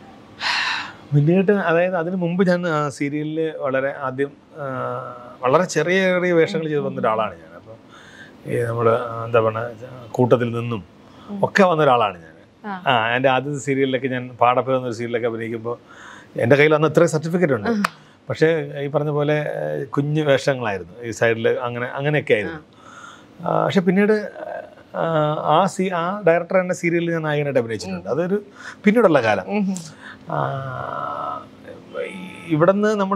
പിന്നീട് അതായത് അതിന് മുമ്പ് ഞാൻ സീരിയലിൽ വളരെ ആദ്യം ആ, വളരെ ചെറിയ ചെറിയ വേഷങ്ങൾ ചെയ്ത് വന്ന ഒരാളാണ് ഞാൻ അപ്പോൾ ഈ നമ്മൾ എന്താ പറയുക കൂട്ടത്തിൽ നിന്നും ഒക്കെ വന്ന ഒരാളാണ് ഞാൻ ആ. ആ എൻ്റെ ആദ്യത്തെ സീരിയലിലൊക്കെ ഞാൻ പാടപ്പ എന്നൊരു സീരിയലൊക്കെ അഭിനയിക്കുമ്പോൾ എൻ്റെ കയ്യിൽ അന്ന് ഇത്രയും സർട്ടിഫിക്കറ്റ് ഉണ്ട് പക്ഷേ ഈ പറഞ്ഞ പോലെ ആ, കുഞ്ഞു വേഷങ്ങളായിരുന്നു ഈ സൈഡിൽ അങ്ങനെ അങ്ങനെയൊക്കെ ആയിരുന്നു ആ, പക്ഷെ പിന്നീട് ആ, ആ സീ ആ ഡയറക്ടർ തന്നെ സീരിയലിൽ ഞാൻ നായകനായിട്ട് അഭിനയിച്ചിട്ടുണ്ട് അതൊരു പിന്നീടുള്ള കാലം ആ, ഇവിടുന്ന് നമ്മൾ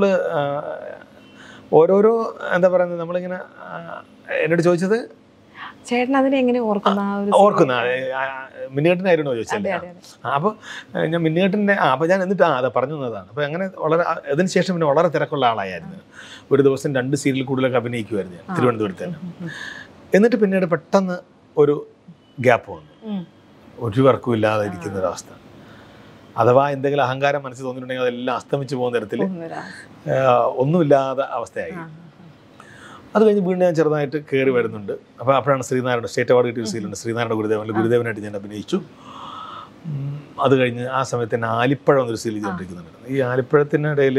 ഓരോരോ എന്താ പറയുന്നത് നമ്മളിങ്ങനെ ആ, എന്നോട് ചോദിച്ചത് ചേട്ടൻ അതിനെ എങ്ങനെ ഓർക്കുന്ന ആ ഒരു ഓർക്കുന്ന മിന്നിയേട്ടനായിരുന്നോ അതെ ചോദിച്ചല്ലേ അതെ അതെ അപ്പോൾ ഞാൻ മിന്നിയേട്ടൻ്റെ ആ അപ്പോൾ ഞാൻ എന്നിട്ട് ആ അതാ പറഞ്ഞു തന്നതാണ് അപ്പോൾ അങ്ങനെ വളരെ ആ, അതിന് ശേഷം പിന്നെ വളരെ തിരക്കുള്ള ആളായിരുന്നു ഒരു ദിവസം രണ്ട് സീരിയൽ കൂടുതലൊക്കെ അഭിനയിക്കുമായിരുന്നു ഞാൻ തിരുവനന്തപുരത്ത് തന്നെ എന്നിട്ട് പിന്നീട് പെട്ടെന്ന് ഒരു ഗ്യാപ്പ് വന്നു ഉം. ഒരു വർക്കും ഇല്ലാതെ ഇരിക്കുന്ന ഒരവസ്ഥ അഥവാ എന്തെങ്കിലും അഹങ്കാരം മനസ്സിൽ തോന്നിയിട്ടുണ്ടെങ്കിൽ അതെല്ലാം അസ്തമിച്ച് പോകുന്ന തരത്തിൽ ഒന്നുമില്ല. ഒന്നുമില്ലാതെ അവസ്ഥയായി ആ, അത് കഴിഞ്ഞ് വീണ്ടും ഞാൻ ചെറുതായിട്ട് കയറി വരുന്നുണ്ട് അപ്പോൾ അപ്പോഴാണ് ശ്രീനാരായണ സ്റ്റേറ്റ് അവാർഡ് കിട്ടിയ സീലുണ്ട് ശ്രീനാരായണ ഗുരുദേവൻ ഗുരുദേവനായിട്ട് ഞാൻ അഭിനയിച്ചു ഉം, അത് കഴിഞ്ഞ് ആ സമയത്ത് തന്നെ ആലിപ്പഴം എന്നൊരു സീൽ ചെയ്തുകൊണ്ടിരിക്കുന്നുണ്ട് ഈ ആലിപ്പഴത്തിനിടയിൽ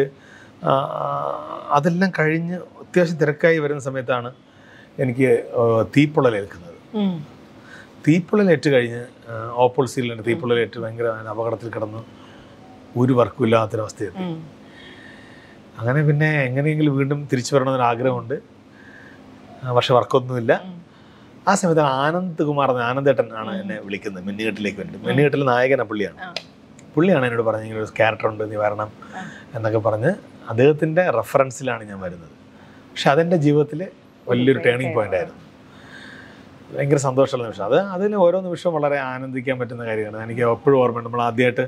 അതെല്ലാം കഴിഞ്ഞ് അത്യാവശ്യം തിരക്കായി വരുന്ന സമയത്താണ് എനിക്ക് ആ, തീപ്പൊള്ളലേൽക്കുന്നത് ഉം. തീപ്പൊള്ളലേറ്റ് കഴിഞ്ഞ് ആ, ഓപ്പോൾ സീലിൻ്റെ തീപ്പൊള്ളലേറ്റ് ഭയങ്കര അപകടത്തിൽ കിടന്ന് ഒരു വർക്കും ഇല്ലാത്തൊരവസ്ഥയായിരുന്നു ഉം. അങ്ങനെ പിന്നെ എങ്ങനെയെങ്കിലും വീണ്ടും തിരിച്ചു വരണമെന്നൊരു ആഗ്രഹമുണ്ട് ആ, പക്ഷെ വർക്കൊന്നുമില്ല ഉം. ആ സമയത്ത് ആനന്ദ് കുമാർ എന്ന ആനന്ദേട്ടൻ ആണ് എന്നെ വിളിക്കുന്നത് മിന്നുകെട്ടിലേക്ക് വേണ്ടി മിന്നുകെട്ടിൽ നായകന പുള്ളിയാണ് ആ. പുള്ളിയാണ് എന്നോട് പറഞ്ഞത് ഇങ്ങനെ ഒരു ക്യാരക്ടർ ഉണ്ട് നീ വരണം ആ. എന്നൊക്കെ പറഞ്ഞ് അദ്ദേഹത്തിൻ്റെ റെഫറൻസിലാണ് ഞാൻ വരുന്നത് പക്ഷെ അതെൻ്റെ ജീവിതത്തിൽ വലിയൊരു ടേണിംഗ് പോയിന്റ് ആയിരുന്നു ഭയങ്കര സന്തോഷമുള്ള നിമിഷം അത് അതിന് ഓരോ നിമിഷവും വളരെ ആനന്ദിക്കാൻ പറ്റുന്ന കാര്യമാണ് എനിക്ക് എപ്പോഴും ഓർമ്മയുണ്ട് നമ്മൾ ആദ്യമായിട്ട്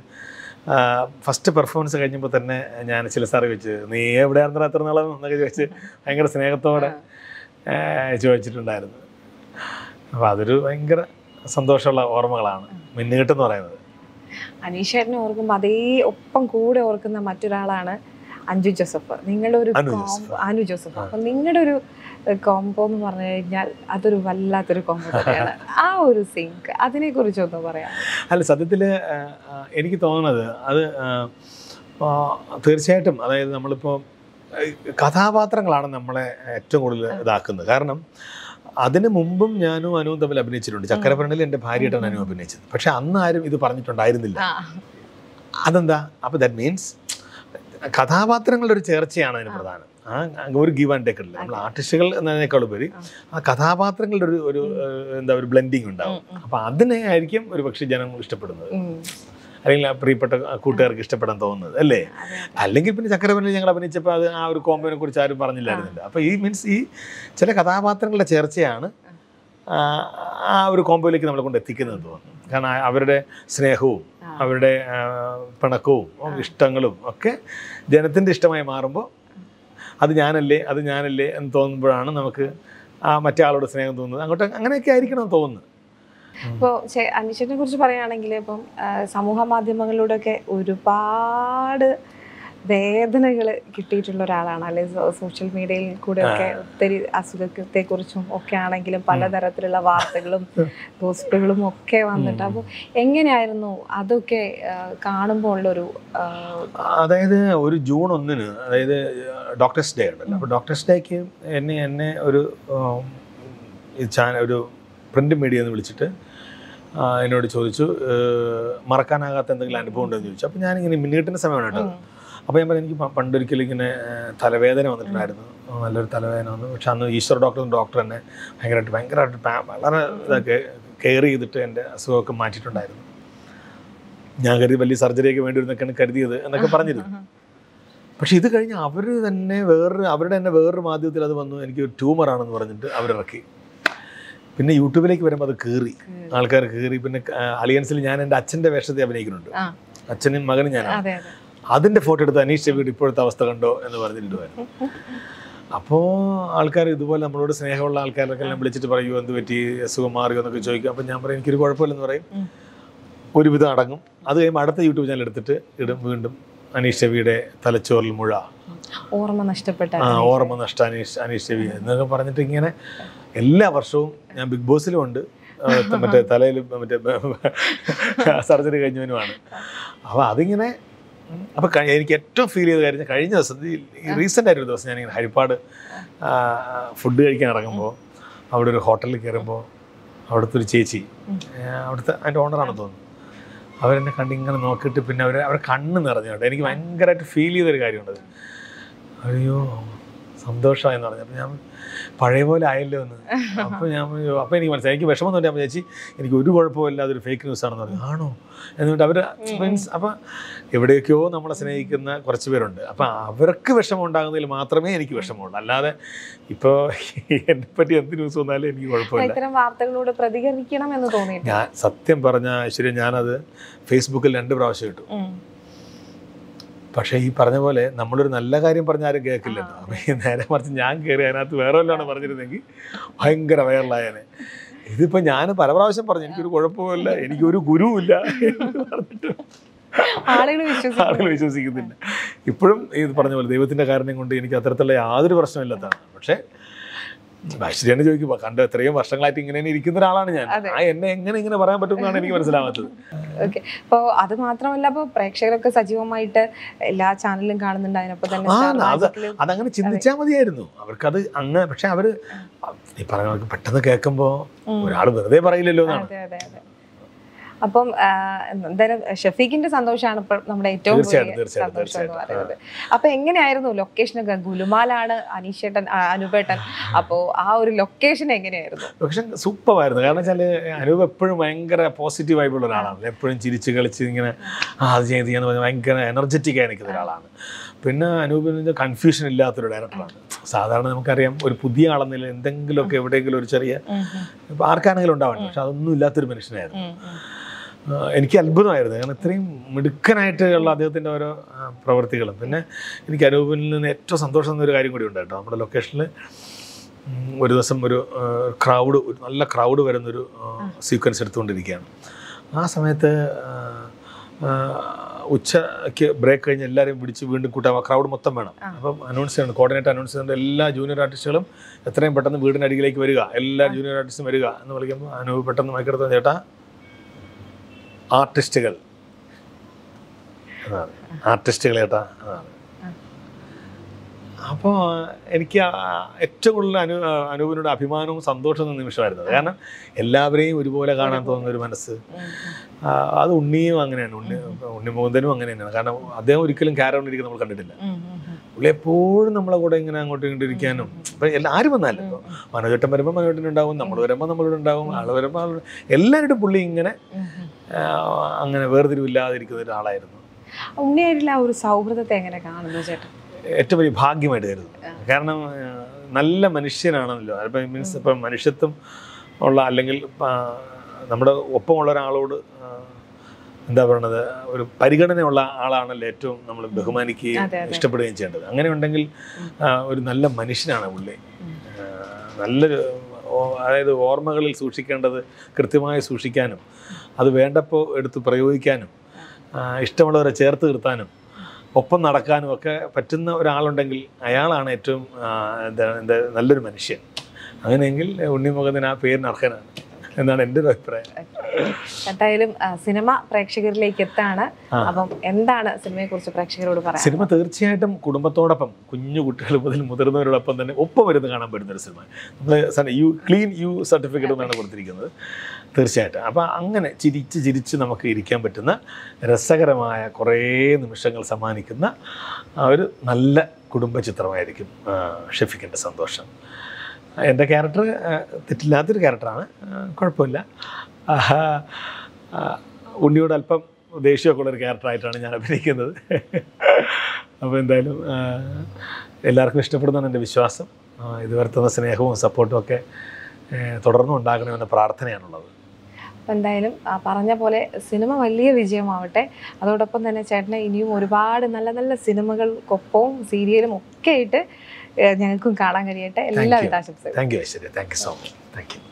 ഫസ്റ്റ് പെർഫോമൻസ് കഴിഞ്ഞപ്പോൾ തന്നെ ഞാൻ ചില സാറ് ചോദിച്ചു നീ എവിടെയായിരുന്നു അത്ര നാളം എന്നൊക്കെ ചോദിച്ച് ഭയങ്കര സ്നേഹത്തോടെ ആ, ചോദിച്ചിട്ടുണ്ടായിരുന്നു അപ്പോൾ അതൊരു ഭയങ്കര സന്തോഷമുള്ള ഓർമ്മകളാണ് മിന്നുകെട്ടെന്ന് പറയുന്നത് അനീഷേട്ടനെ ഓർക്കുമ്പോൾ അതേ ഒപ്പം കൂടെ ഓർക്കുന്ന മറ്റൊരാളാണ് അഞ്ജു ജോസഫ് നിങ്ങളുടെ ഒരു Anu combo- Joseph. Anu Joseph അപ്പൊ നിങ്ങളുടെ ഒരു കോംബോ എന്ന് പറഞ്ഞു കഴിഞ്ഞാൽ അതൊരു വല്ലാത്തൊരു കോംബോ തന്നെയാണ് ആ ഒരു സിങ്ക് അതിനെ കുറിച്ച് ഒന്ന് പറയാം അല്ല സത്യത്തിൽ എനിക്ക് തോന്നുന്നത് അത് ആ, ആ, തീർച്ചയായിട്ടും അതായത് നമ്മളിപ്പോൾ കഥാപാത്രങ്ങളാണ് നമ്മളെ ഏറ്റവും കൂടുതൽ ഇതാക്കുന്നത് കാരണം അതിന് മുമ്പും ഞാനും അനുവും തമ്മിൽ അഭിനയിച്ചിട്ടുണ്ട് ചക്കരപ്പരണിൽ എൻ്റെ ഭാര്യയായിട്ടാണ് അനു അഭിനയിച്ചത് പക്ഷെ അന്ന് ആരും ഇത് പറഞ്ഞിട്ടുണ്ടായിരുന്നില്ല ആ, അതെന്താ അപ്പോൾ ദാറ്റ് മീൻസ് കഥാപാത്രങ്ങളുടെ ഒരു ചേർച്ചയാണ് അതിന് പ്രധാനം ആ ഒരു ഗീവ് ആൻഡ് ടേക്ക് നമ്മൾ ആർട്ടിസ്റ്റുകൾ എന്നതിനേക്കാൾ ഉപരി ആ കഥാപാത്രങ്ങളുടെ ഒരു ഒരു ഏഹ്, എന്താ ഒരു ബ്ലെൻഡിങ് ഉണ്ടാവും ഉം, ഉം. അപ്പോൾ അതിനെ ആയിരിക്കും ഒരു പക്ഷേ ജനം ഇഷ്ടപ്പെടുന്നത് ഉം. അല്ലെങ്കിൽ ആ പ്രിയപ്പെട്ട കൂട്ടുകാർക്ക് ഇഷ്ടപ്പെടാൻ തോന്നുന്നത് അല്ലേ അതെ. അല്ലെങ്കിൽ പിന്നെ ചക്കരപ്പനിൽ ഞങ്ങൾ അഭിനയിച്ചപ്പോൾ അത് ആ ഒരു കോമ്പിനെ കുറിച്ച് ആരും പറഞ്ഞില്ലായിരുന്നില്ല അപ്പോൾ ഈ മീൻസ് ഈ ചില കഥാപാത്രങ്ങളുടെ ചേർച്ചയാണ് ആ, ആ ഒരു കോമ്പോയിലേക്ക് നമ്മളെ കൊണ്ട് എത്തിക്കുന്നത് തോന്നുന്നു കാരണം ആ- അവരുടെ സ്നേഹവും ആ. അവരുടെ ആ, പിണക്കവും ഇഷ്ടങ്ങളും ഒക്കെ ജനത്തിൻ്റെ ഇഷ്ടമായി മാറുമ്പോൾ അത് ഞാനല്ലേ അത് ഞാനല്ലേ എന്ന് തോന്നുമ്പോഴാണ് നമുക്ക് ആ മറ്റേ ആളോട് സ്നേഹം തോന്നുന്നത് അങ്ങോട്ട് അങ്ങനെയൊക്കെ ആയിരിക്കണം എന്ന് തോന്നുന്നു ഇപ്പോൾ അനീഷേട്ടനെ കുറിച്ച് പറയുകയാണെങ്കിൽ ഇപ്പം ആ, സമൂഹ മാധ്യമങ്ങളിലൂടെയൊക്കെ ഒരുപാട് വേദനകൾ കിട്ടിയിട്ടുള്ള ഒരാളാണ് അല്ലെ സോഷ്യൽ മീഡിയയിൽ കൂടെ ഒക്കെ ഒത്തിരി അസുഖത്തെ കുറിച്ചും ഒക്കെ ആണെങ്കിലും പലതരത്തിലുള്ള വാർത്തകളും പോസ്റ്റുകളും ഒക്കെ വന്നിട്ട് അപ്പോൾ എങ്ങനെയായിരുന്നു അതൊക്കെ ആ, കാണുമ്പോൾ ഉള്ളൊരു ആ, അതായത് ഒരു ജൂൺ ഒന്നിന് അതായത് ഡോക്ടേഴ്സ് ഡേ ഉണ്ടല്ലോ അപ്പോൾ ഡോക്ടേഴ്സ് ഡേക്ക് എന്നെ എന്നെ ഒരു ഉം, ഈ ചാനൽ ഒരു പ്രിൻ്റ് മീഡിയ എന്ന് വിളിച്ചിട്ട് ആ, എന്നോട് ചോദിച്ചു ഏഹ്, മറക്കാനാകാത്ത എന്തെങ്കിലും അനുഭവം ഉണ്ടോ എന്ന് ചോദിച്ചു അപ്പോൾ ഞാനിങ്ങനെ മിന്നീട്ടിൻ്റെ സമയമാണ് കേട്ടോ ഉം. അപ്പോൾ ഞാൻ പറഞ്ഞു എനിക്ക് പ- പണ്ടൊരിക്കലും ഇങ്ങനെ ഏഹ്, തലവേദന വന്നിട്ടുണ്ടായിരുന്നു നല്ലൊരു തലവേദന വന്നു പക്ഷെ അന്ന് ഈശ്വർ ഡോക്ടർ ഡോക്ടർ തന്നെ ഭയങ്കരമായിട്ട് ഭയങ്കരമായിട്ട് പാ- വളരെ ഇതൊക്കെ കെയർ ചെയ്തിട്ട് എൻ്റെ അസുഖമൊക്കെ മാറ്റിയിട്ടുണ്ടായിരുന്നു ഞാൻ കരുതി വലിയ സർജറിയൊക്കെ വേണ്ടി വരുന്നൊക്കെയാണ് കരുതിയത് എന്നൊക്കെ പറഞ്ഞിരുന്നു പക്ഷെ ഇത് കഴിഞ്ഞ് അവർ തന്നെ വേറൊരു അവരുടെ തന്നെ വേറൊരു മാധ്യമത്തിൽ അത് വന്നു എനിക്ക് ഒരു ട്യൂമറാണെന്ന് പറഞ്ഞിട്ട് അവരിറക്കി പിന്നെ യൂട്യൂബിലേക്ക് വരുമ്പോൾ അത് കീറി ആൾക്കാർ കീറി പിന്നെ അലിയൻസിൽ ഞാൻ എൻ്റെ അച്ഛൻ്റെ വേഷത്തെ അഭിനയിക്കുന്നുണ്ട് ആ. അച്ഛനും മകനും ഞാനാണ് അതെ അതെ അതിൻ്റെ ഫോട്ടോ എടുത്ത് അനീഷ് ചെവിയുടെ ഇപ്പോഴത്തെ അവസ്ഥ കണ്ടോ എന്ന് പറഞ്ഞിട്ടുണ്ടായിരുന്നു അപ്പോൾ ആൾക്കാർ ഇതുപോലെ നമ്മളോട് സ്നേഹമുള്ള ആൾക്കാരൊക്കെ എല്ലാം വിളിച്ചിട്ട് പറയൂ എന്ത് പറ്റി അസുഖം മാറിയോ എന്നൊക്കെ ചോദിക്കും അപ്പം ഞാൻ പറയും എനിക്കൊരു കുഴപ്പമില്ലെന്ന് പറയും ഉം. ഒരുവിധം അടങ്ങും അത് കഴിയുമ്പോൾ അടുത്ത യൂട്യൂബ് ചാനൽ എടുത്തിട്ട് ഇടും വീണ്ടും അനീഷ് ചെവിയുടെ തലച്ചോറിൽ മുഴ ഓർമ്മ നഷ്ടപ്പെട്ട ആ ഓർമ്മ നഷ്ട അനീഷ് അനീഷ് ചെവി എന്നൊക്കെ പറഞ്ഞിട്ട് ഇങ്ങനെ എല്ലാ വർഷവും ഞാൻ ബിഗ് ബോസിലും ഉണ്ട് ആ, മറ്റേ തലയിൽ മറ്റേ സർജറി കഴിഞ്ഞവനുമാണ് അപ്പോൾ അതിങ്ങനെ അപ്പോൾ എനിക്ക് ഏറ്റവും ഫീൽ ചെയ്ത കാര്യം കഴിഞ്ഞ ദിവസം ഈ റീസെൻ്റ് ആയിട്ടൊരു ദിവസം ഞാനിങ്ങനെ ഹരിപ്പാട് ഫുഡ് കഴിക്കാൻ ഇറങ്ങുമ്പോൾ അവിടെ ഒരു ഹോട്ടലിൽ കയറുമ്പോൾ അവിടുത്തെ ഒരു ചേച്ചി ഉം. ആ, അവിടുത്തെ അതിൻ്റെ ഓണറാണെന്ന് തോന്നുന്നു അവരെന്നെ കണ്ട് ഇങ്ങനെ നോക്കിയിട്ട് പിന്നെ അവർ അവരുടെ കണ്ണ് നിറഞ്ഞു കേട്ടോ എനിക്ക് ഭയങ്കരമായിട്ട് ഫീൽ ചെയ്തൊരു കാര്യമുണ്ടത് അയ്യോ സന്തോഷമായെന്ന് പറഞ്ഞു അപ്പോൾ ഞാൻ പഴയ പോലെ ആയല്ലോ എന്ന് അപ്പോൾ ഞാൻ പറഞ്ഞു, അപ്പോൾ എനിക്ക് മനസ്സിലായി എനിക്ക് വിഷമം തോന്നി അപ്പോൾ ചേച്ചി എനിക്ക് ഒരു കുഴപ്പമില്ല അതൊരു ഫേക്ക് ന്യൂസ് ആണെന്ന് പറഞ്ഞു ആണോ എന്നിട്ട് അവർ മീൻസ് അപ്പം എവിടെയൊക്കെയോ നമ്മളെ സ്നേഹിക്കുന്ന കുറച്ച് പേരുണ്ട് അപ്പം അവർക്ക് വിഷമം ഉണ്ടാകുന്നതിൽ മാത്രമേ എനിക്ക് വിഷമമുള്ളൂ അല്ലാതെ ഇപ്പോൾ എന്നെ പറ്റി എന്ത് ന്യൂസ് വന്നാലും എനിക്ക് കുഴപ്പമില്ല ഇത്തരം വാർത്തകളോട് പ്രതികരിക്കണം എന്ന് തോന്നിയിട്ട് ഞാൻ സത്യം പറഞ്ഞ ഐശ്വര്യ ഞാനത് ഫേസ്ബുക്കിൽ രണ്ട് പ്രാവശ്യം ഇട്ടു ഉം. പക്ഷേ ഈ പറഞ്ഞ പോലെ നമ്മളൊരു നല്ല കാര്യം പറഞ്ഞ ആരും കേൾക്കില്ലല്ലോ അപ്പം ഈ നേരെ മറിച്ച് ഞാൻ കയറി അതിനകത്ത് വേറെ വല്ലതാണ് പറഞ്ഞിരുന്നെങ്കിൽ ഭയങ്കര വൈറലായനെ ഇതിപ്പോൾ ഞാൻ പല പ്രാവശ്യം പറഞ്ഞു എനിക്കൊരു കുഴപ്പമില്ല എനിക്കൊരു ഗുരുവില്ല എന്ന് പറഞ്ഞിട്ട് ആളുകൾ വിശ്വസിക്കും ആളുകൾ വിശ്വസിക്കുന്നില്ല ഇപ്പോഴും ഇത് പറഞ്ഞ പോലെ ദൈവത്തിൻ്റെ കാരണം കൊണ്ട് എനിക്ക് അത്തരത്തിലുള്ള യാതൊരു പ്രശ്നമില്ലാത്തതാണ് പക്ഷേ ഐശ്വര്യാണ് ചോദിക്കും കണ്ട എത്രയും വർഷങ്ങളായിട്ട് ഇങ്ങനെ തന്നെ ഇരിക്കുന്ന ഒരാളാണ് ഞാൻ അതെ. ആ എന്നെ എങ്ങനെ ഇങ്ങനെ പറയാൻ പറ്റുമെന്നാണ് എനിക്ക് മനസ്സിലാവാത്തത് ഓക്കെ അപ്പോൾ അത് മാത്രമല്ല അപ്പോൾ പ്രേക്ഷകരൊക്കെ സജീവമായിട്ട് എല്ലാ ചാനലിലും കാണുന്നുണ്ട് അതിനൊപ്പം തന്നെ ആ, Star അത് Magic-ലും അതങ്ങനെ ചിന്തിച്ചാൽ മതിയായിരുന്നു അവർക്കത് അങ്ങ് പക്ഷെ അവര് ഈ പറഞ്ഞ പെട്ടെന്ന് കേൾക്കുമ്പോൾ ഉം. ഒരാൾ വെറുതെ പറയില്ലല്ലോ എന്നാണ് അതെ അതെ അതെ അപ്പം ആ, എന്തായാലും ഷഫീഖിന്റെ സന്തോഷമാണ് ഇപ്പോൾ നമ്മുടെ ഏറ്റവും തീർച്ചയായിട്ടും, വലിയ തീർച്ചയായിട്ടും, സന്തോഷം എന്ന് തീർച്ചയായിട്ടും. പറയുന്നത് അപ്പൊ എങ്ങനെയായിരുന്നു ലൊക്കേഷനൊക്കെ ഗുലുമാലാണ് അനീഷേട്ടൻ ആ, അനുപേട്ടൻ അപ്പോ ആ ഒരു ലൊക്കേഷൻ എങ്ങനെയായിരുന്നു പക്ഷെ സൂപ്പറായിരുന്നു കാരണം വെച്ചാൽ അനൂപ് എപ്പോഴും ഭയങ്കര പോസിറ്റീവ് ആയിട്ടുള്ള ഒരാളാണ് എപ്പോഴും ചിരിച്ച് കളിച്ച് ഇങ്ങനെ ആ അത് ചെയ്യാൻ ചെയ്യാന്ന് പറഞ്ഞ് ഭയങ്കര എനർജറ്റിക് ആയി നിൽക്കുന്ന ഒരാളാണ് പിന്നെ അനൂപിന് കൺഫ്യൂഷൻ ഇല്ലാത്തൊരു ഡയറക്ടറാണ് സാധാരണ നമുക്കറിയാം ഒരു പുതിയ ആളെന്നില്ല എന്തെങ്കിലുമൊക്കെ എവിടെയെങ്കിലും ഒരു ചെറിയ ഇപ്പം ആർക്കാണെങ്കിലും ഉണ്ടാവണം പക്ഷെ അതൊന്നും ഇല്ലാത്തൊരു മനുഷ്യനായിരുന്നു ആ, എനിക്ക് അത്ഭുതമായിരുന്നു കാരണം ഇത്രയും മിടുക്കനായിട്ടുള്ള അദ്ദേഹത്തിൻ്റെ ഓരോ ആ, പ്രവൃത്തികളും പിന്നെ എനിക്ക് അനൂപിൽ നിന്ന് ഏറ്റവും സന്തോഷം എന്നൊരു കാര്യം കൂടി ഉണ്ട് കേട്ടോ നമ്മുടെ ലൊക്കേഷനിൽ ഒരു ദിവസം ഒരു ക്രൗഡ് ഒരു നല്ല ക്രൗഡ് വരുന്നൊരു സീക്വൻസ് എടുത്തുകൊണ്ടിരിക്കുകയാണ് ആ സമയത്ത് ആ, ആ, ഉച്ചയ്ക്ക് ബ്രേക്ക് കഴിഞ്ഞ് എല്ലാവരെയും പിടിച്ച് വീണ്ടും കൂട്ടാം ആ ക്രൗഡ് മൊത്തം വേണം ആ. അപ്പം അനൗൺസ് ചെയ്യണം കോർഡിനേറ്റ് അനൗൺസ് ചെയ്യുന്നുണ്ട് എല്ലാ ജൂനിയർ ആർട്ടിസ്റ്റുകളും എത്രയും പെട്ടെന്ന് വീടിനടിയിലേക്ക് വരിക എല്ലാ ജൂനിയർ ആർട്ടിസ്റ്റും വരിക എന്ന് വിളിക്കുമ്പോൾ അനൂപ് പെട്ടെന്ന് മൈക്കെടുത്ത ചേട്ടാ ആർട്ടിസ്റ്റുകൾ അതാണ് ആർട്ടിസ്റ്റുകൾ ചേട്ടാ അതാണ് അപ്പോൾ എനിക്ക് ആ ഏറ്റവും കൂടുതൽ അനു അനൂപിനോട് അഭിമാനവും സന്തോഷവും തോന്നുന്ന നിമിഷമായിരുന്നു അത്. കാരണം എല്ലാവരെയും ഒരുപോലെ കാണാൻ തോന്നുന്ന ഒരു മനസ്സ് ആ, അത് ഉണ്ണിയും അങ്ങനെയാണ് ഉണ്ണി ഉണ്ണി മുകുന്ദനും അങ്ങനെ തന്നെയാണ് കാരണം അദ്ദേഹം ഒരിക്കലും ക്യാരവണിരിക്കും നമ്മൾ കണ്ടിട്ടില്ല പുള്ളി എപ്പോഴും നമ്മളെ കൂടെ ഇങ്ങനെ അങ്ങോട്ടും ഇങ്ങോട്ടും ഇരിക്കാനും ഇപ്പം എല്ലാ ആരും വന്നാലും ഇപ്പോൾ മനോജട്ടം വരുമ്പോൾ മനോജട്ടൻ ഉണ്ടാവും നമ്മൾ വരുമ്പോൾ നമ്മളിവിടെ ഉണ്ടാവും ആൾ വരുമ്പോൾ ആൾ എല്ലാവരുടെയും പുള്ളി ഇങ്ങനെ ആ, അങ്ങനെ വേർതിരിവില്ലാതിരിക്കുന്ന ഒരാളായിരുന്നു ഉണ്ണിയായിട്ടുള്ള ആ ഒരു സൗഹൃദത്തെ എങ്ങനെ കാണുന്നു ചേട്ടൻ ഏറ്റവും വലിയ ഭാഗ്യമായിട്ട് കരുതുന്നു കാരണം ആ, നല്ല മനുഷ്യനാണല്ലോ ഇപ്പം മീൻസ് ഇപ്പം മനുഷ്യത്വം ഉള്ള അല്ലെങ്കിൽ ആ, നമ്മുടെ ഒപ്പമുള്ള ഒരാളോട് ആ, എന്താ പറയണത് ഒരു പരിഗണനയുള്ള ആളാണല്ലോ ഏറ്റവും നമ്മൾ ബഹുമാനിക്കുകയും അതെ, അതെ. ഇഷ്ടപ്പെടുകയും ചെയ്യേണ്ടത് അങ്ങനെ ഉണ്ടെങ്കിൽ ആ, ഒരു നല്ല മനുഷ്യനാണ് പുള്ളി ആ, നല്ലൊരു ഓ- അതായത് ഓർമ്മകളിൽ സൂക്ഷിക്കേണ്ടത് കൃത്യമായി സൂക്ഷിക്കാനും അത് വേണ്ടപ്പോൾ എടുത്ത് പ്രയോഗിക്കാനും ആ, ഇഷ്ടമുള്ളവരെ ചേർത്ത് നിർത്താനും ഒപ്പം നടക്കാനും ഒക്കെ പറ്റുന്ന ഒരാളുണ്ടെങ്കിൽ അയാളാണ് ഏറ്റവും ആ, എന്താ എന്താ നല്ലൊരു മനുഷ്യൻ അങ്ങനെയെങ്കിൽ ഉണ്ണിമുഖത്തിന് ആ പേരിന് അർഹനാണ് എന്നാണ് എൻ്റെ ഒരു അഭിപ്രായം എന്തായാലും ആ, സിനിമ പ്രേക്ഷകരിലേക്ക് എത്താണ് ആ. അപ്പം എന്താണ് സിനിമയെ കുറിച്ച് പ്രേക്ഷകരോട് പറയാം സിനിമ തീർച്ചയായിട്ടും കുടുംബത്തോടൊപ്പം കുഞ്ഞു കുട്ടികൾ മുതൽ മുതിർന്നവരോടൊപ്പം തന്നെ ഒപ്പം വരുന്ന കാണാൻ പറ്റുന്ന ഒരു സിനിമ നമ്മൾ യു ക്ലീൻ യു സർട്ടിഫിക്കറ്റ് എന്നാണ് കൊടുത്തിരിക്കുന്നത് തീർച്ചയായിട്ടും അപ്പോൾ അങ്ങനെ ചിരിച്ച് ചിരിച്ച് നമുക്ക് ഇരിക്കാൻ പറ്റുന്ന രസകരമായ കുറേ നിമിഷങ്ങൾ സമ്മാനിക്കുന്ന ആ ഒരു നല്ല കുടുംബ ചിത്രമായിരിക്കും ആ, ഷെഫിക്കിൻ്റെ സന്തോഷം എൻ്റെ ക്യാരക്ടർ തെറ്റില്ലാത്തൊരു ക്യാരക്ടറാണ് ആ, കുഴപ്പമില്ല ആഹാ, ആ, ഉണ്ണിയോട് അല്പം ദേഷ്യമൊക്കെ ഉള്ളൊരു ക്യാരക്ടറായിട്ടാണ് ഞാൻ അഭിനയിക്കുന്നത് അപ്പോൾ എന്തായാലും ആ, എല്ലാവർക്കും ഇഷ്ടപ്പെടുന്നതാണ് എൻ്റെ വിശ്വാസം ആ, ഇത് വരുത്തുന്ന സ്നേഹവും സപ്പോർട്ടും ഒക്കെ ഏ, തുടർന്നും ഉണ്ടാകണമെന്ന പ്രാർത്ഥനയാണുള്ളത് അപ്പം എന്തായാലും ആ പറഞ്ഞ പോലെ സിനിമ വലിയ വിജയമാവട്ടെ അതോടൊപ്പം തന്നെ ചേട്ടനെ ഇനിയും ഒരുപാട് നല്ല നല്ല സിനിമകൾക്കൊപ്പവും സീരിയലും ഒക്കെ ആയിട്ട് ഏഹ് ഞങ്ങൾക്കും കാണാൻ കഴിയട്ടെ എല്ലാവിധ ആശംസകളും thank you Aishwarya thank you so much thank U